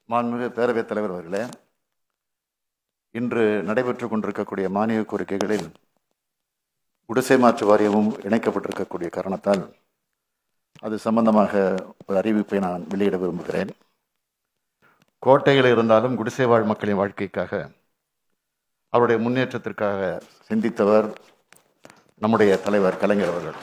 மாண்புமிகு பேரவைத் தலைவர் அவர்களே இன்று நடைபெற்று கொண்டிருக்கக்கூடிய மானிய கோரிக்கைகளில் குடிசை மாற்று வாரியமும் இணைக்கப்பட்டிருக்கக்கூடிய காரணத்தால் அது சம்பந்தமாக ஒரு அறிவிப்பை நான் வெளியிட விரும்புகிறேன் கோட்டையில் இருந்தாலும் குடிசை வாழ் மக்களின் வாழ்க்கைக்காக அவருடைய முன்னேற்றத்திற்காக சிந்தித்தவர் நம்முடைய தலைவர் கலைஞர் அவர்கள்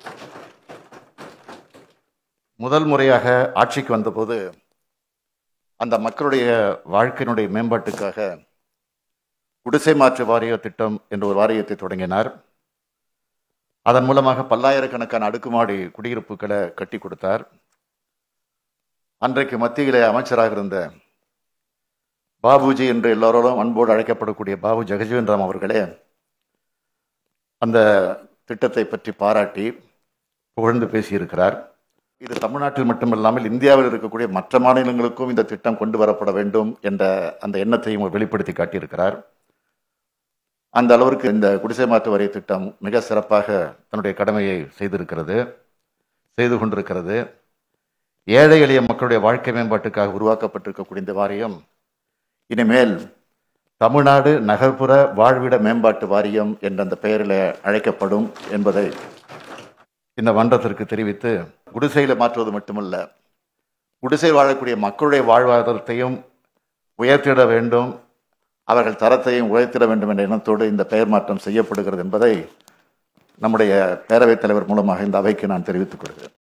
முதல் முறையாக ஆட்சிக்கு வந்தபோது அந்த மக்களுடைய வாழ்க்கையினுடைய மேம்பாட்டுக்காக குடிசை மாற்று வாரிய திட்டம் என்ற ஒரு வாரியத்தை தொடங்கினார் அதன் மூலமாக பல்லாயிரக்கணக்கான அடுக்குமாடி குடியிருப்புகளை கட்டி கொடுத்தார் அன்றைக்கு மத்தியிலே அமைச்சராக இருந்த பாபுஜி என்று எல்லோரோடும் அன்போடு அழைக்கப்படக்கூடிய பாபு ஜெகஜீவன் ராம் அவர்களே அந்த திட்டத்தை பற்றி பாராட்டி புகழ்ந்து பேசியிருக்கிறார் இது தமிழ்நாட்டில் மட்டுமல்லாமல் இந்தியாவில் இருக்கக்கூடிய மற்ற மாநிலங்களுக்கும் இந்த திட்டம் கொண்டு வரப்பட வேண்டும் என்ற அந்த எண்ணத்தையும் அவர் வெளிப்படுத்தி காட்டியிருக்கிறார் அந்த அளவிற்கு இந்த குடிசை மாற்று வரி திட்டம் மிக சிறப்பாக தன்னுடைய கடமையை செய்திருக்கிறது செய்து கொண்டிருக்கிறது ஏழை எளிய மக்களுடைய வாழ்க்கை மேம்பாட்டுக்காக உருவாக்கப்பட்டிருக்கக்கூடிய இந்த வாரியம் இனிமேல் தமிழ்நாடு நகர்ப்புற வாழ்விட மேம்பாட்டு வாரியம் என்ற அந்த பெயரில் அழைக்கப்படும் என்பதை இந்த மன்றத்திற்கு தெரிவித்து குடிசையில் மாற்றுவது மட்டுமல்ல குடிசை வாழக்கூடிய மக்களுடைய வாழ்வாதாரத்தையும் உயர்த்திட வேண்டும் அவர்கள் தரத்தையும் உயர்த்திட வேண்டும் என்ற எண்ணத்தோடு இந்த பெயர் மாற்றம் செய்யப்படுகிறது என்பதை நம்முடைய பேரவைத் தலைவர் மூலமாக இந்த அவைக்கு நான் தெரிவித்துக் கொள்கிறேன்